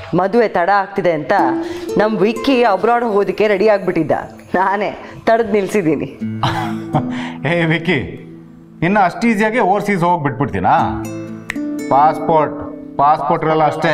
ಮದುವೆ ತಡ ಆಗ್ತಿದೆ ಅಂತ ನಮ್ಮ ವಿಕ್ಕಿ ಅಬ್ರಾಡ್ ಹೋಗೋದಕ್ಕೆ ರೆಡಿ ಆಗಿಬಿಟ್ಟಿದ್ದ ನಾನೇ ತಡೆದು ನಿಲ್ಸಿದ್ದೀನಿ ಏ ವಿಕ್ಕಿ ಇನ್ನು ಅಷ್ಟು ಈಸಿಯಾಗಿ ಓವರ್ಸೀಸ್ ಹೋಗಿ ಬಿಟ್ಬಿಡ್ತೀನಾ ಪಾಸ್ಪೋರ್ಟ್ ಪಾಸ್ಪೋರ್ಟ್ ಇರಲ್ಲ ಅಷ್ಟೇ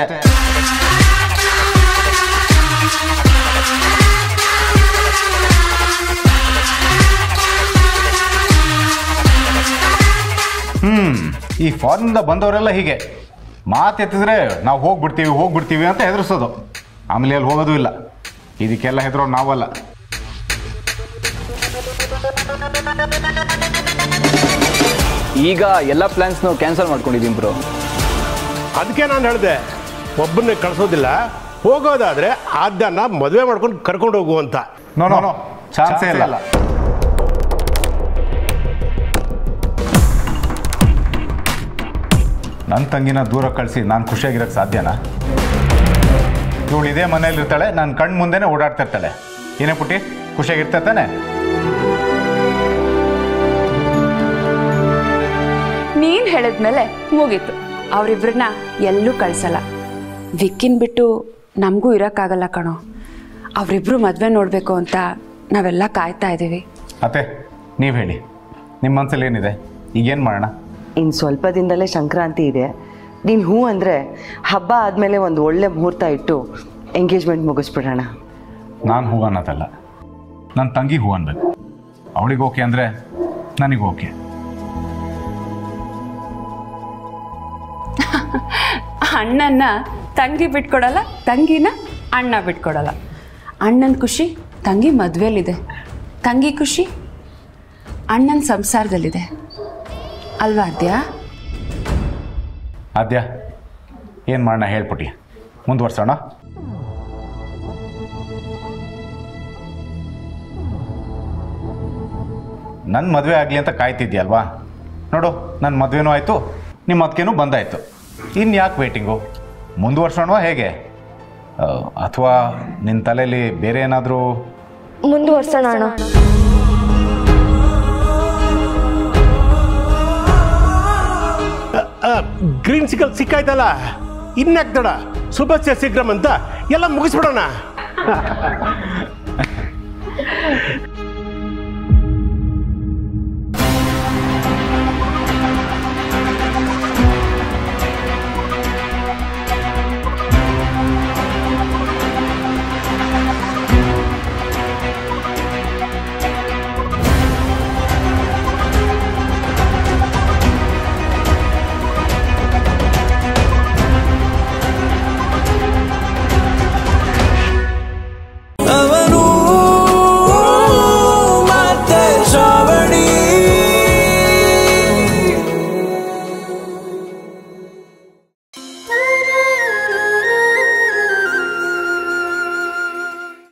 ಹ್ಮ್ ಈ ಫಾರಿನಿಂದ ಬಂದವರೆಲ್ಲ ಹೀಗೆ ಮಾತು ಎತ್ತಿದ್ರೆ ನಾವು ಹೋಗ್ಬಿಡ್ತೀವಿ ಹೋಗ್ಬಿಡ್ತೀವಿ ಅಂತ ಹೆದರ್ಸೋದು ಆಮೇಲೆ ಅಲ್ಲಿ ಹೋಗೋದು ಇಲ್ಲ ಇದಕ್ಕೆಲ್ಲ ಹೆದರೋ ನಾವಲ್ಲ ಈಗ ಎಲ್ಲ ಪ್ಲಾನ್ಸ್ನು ಕ್ಯಾನ್ಸಲ್ ಮಾಡ್ಕೊಂಡಿದ್ದೀನಿ ಬ್ರೋ ಅದಕ್ಕೆ ನಾನು ಹೇಳಿದೆ ಒಬ್ಬನ್ನೇ ಕಳಿಸೋದಿಲ್ಲ ಹೋಗೋದಾದ್ರೆ ಆದ್ಯನ ಮದುವೆ ಮಾಡ್ಕೊಂಡು ಕರ್ಕೊಂಡು ಹೋಗು ಅಂತ ನೋ ನೋ ಚಾನ್ಸೇ ಇಲ್ಲ ನನ್ನ ತಂಗಿನ ದೂರ ಕಳಿಸಿ ನಾನು ಖುಷಿಯಾಗಿರೋಕ್ಕೆ ಸಾಧ್ಯನಾ ಇವಳು ಇದೇ ಮನೇಲಿ ಇರ್ತಾಳೆ ನನ್ನ ಕಣ್ಣು ಮುಂದೆನೇ ಓಡಾಡ್ತಾ ಇರ್ತಾಳೆ ಏನೇ ಪುಟ್ಟಿ ಖುಷಿಯಾಗಿರ್ತಾ ತಾನೆ ನೀನ್ ಹೇಳಿದ್ಮೇಲೆ ಮುಗೀತು ಅವರಿಬ್ರನ್ನ ಎಲ್ಲೂ ಕಳ್ಸಲ್ಲ ವಿಕ್ಕಿನ್ ಬಿಟ್ಟು ನಮಗೂ ಇರೋಕ್ಕಾಗಲ್ಲ ಕಣೋ ಅವರಿಬ್ರು ಮದುವೆ ನೋಡಬೇಕು ಅಂತ ನಾವೆಲ್ಲ ಕಾಯ್ತಾ ಇದ್ದೀವಿ ಅತ್ತೆ ನೀವು ಹೇಳಿ ನಿಮ್ಮ ಮನಸ್ಸಲ್ಲಿ ಏನಿದೆ ಈಗೇನು ಮಾಡೋಣ ಇನ್ನು ಸ್ವಲ್ಪ ದಿನದಲ್ಲೇ ಸಂಕ್ರಾಂತಿ ಇದೆ ನೀನು ಹ್ಞೂ ಅಂದರೆ ಹಬ್ಬ ಆದಮೇಲೆ ಒಂದು ಒಳ್ಳೆ ಮುಹೂರ್ತ ಇಟ್ಟು ಎಂಗೇಜ್ಮೆಂಟ್ ಮುಗಿಸ್ಬಿಡೋಣ ನಾನು ಹೂ ಅನ್ನೋದಲ್ಲ ನನ್ನ ತಂಗಿ ಹೂ ಅನ್ಬೇಕು ಅವಳಿಗೆ ಓಕೆ ಅಂದರೆ ನನಗೆ ಓಕೆ ಅಣ್ಣನ ತಂಗಿ ಬಿಟ್ಕೊಡಲ್ಲ ತಂಗಿನ ಅಣ್ಣ ಬಿಟ್ಕೊಡಲ್ಲ ಅಣ್ಣನ ಖುಷಿ ತಂಗಿ ಮದುವೆಯಲ್ಲಿದೆ ತಂಗಿ ಖುಷಿ ಅಣ್ಣನ ಸಂಸಾರದಲ್ಲಿದೆ ಅಲ್ವಾ ಅದ್ಯಾ ಆದ್ಯ ಏನು ಮಾಡೋಣ ಹೇಳ್ಬಿಟ್ಟಿ ಮುಂದುವರ್ಸೋಣ ನನ್ನ ಮದುವೆ ಆಗಲಿ ಅಂತ ಕಾಯ್ತಿದ್ಯಲ್ವಾ ನೋಡು ನನ್ನ ಮದುವೆನೂ ಆಯಿತು ನಿಮ್ಮ ಅದಕ್ಕೇನು ಬಂದಾಯಿತು ಇನ್ನು ಯಾಕೆ ವೇಟಿಂಗು ಮುಂದುವರ್ಸೋಣ ಹೇಗೆ ಅಥವಾ ನಿನ್ನ ತಲೆಯಲ್ಲಿ ಬೇರೆ ಏನಾದರೂ ಮುಂದುವರ್ಸೋಣ ಅಣ್ಣ ಗ್ರೀನ್ ಸಿಗಲ್ ಸಿಕ್ಕಾಯ್ತಲ್ಲ ಇನ್ಯಾಕ್ ತಡ ಶುಭಸ್ಯ ಶೀಘ್ರಂ ಅಂತ ಎಲ್ಲ ಮುಗಿಸ್ಬಿಡೋಣ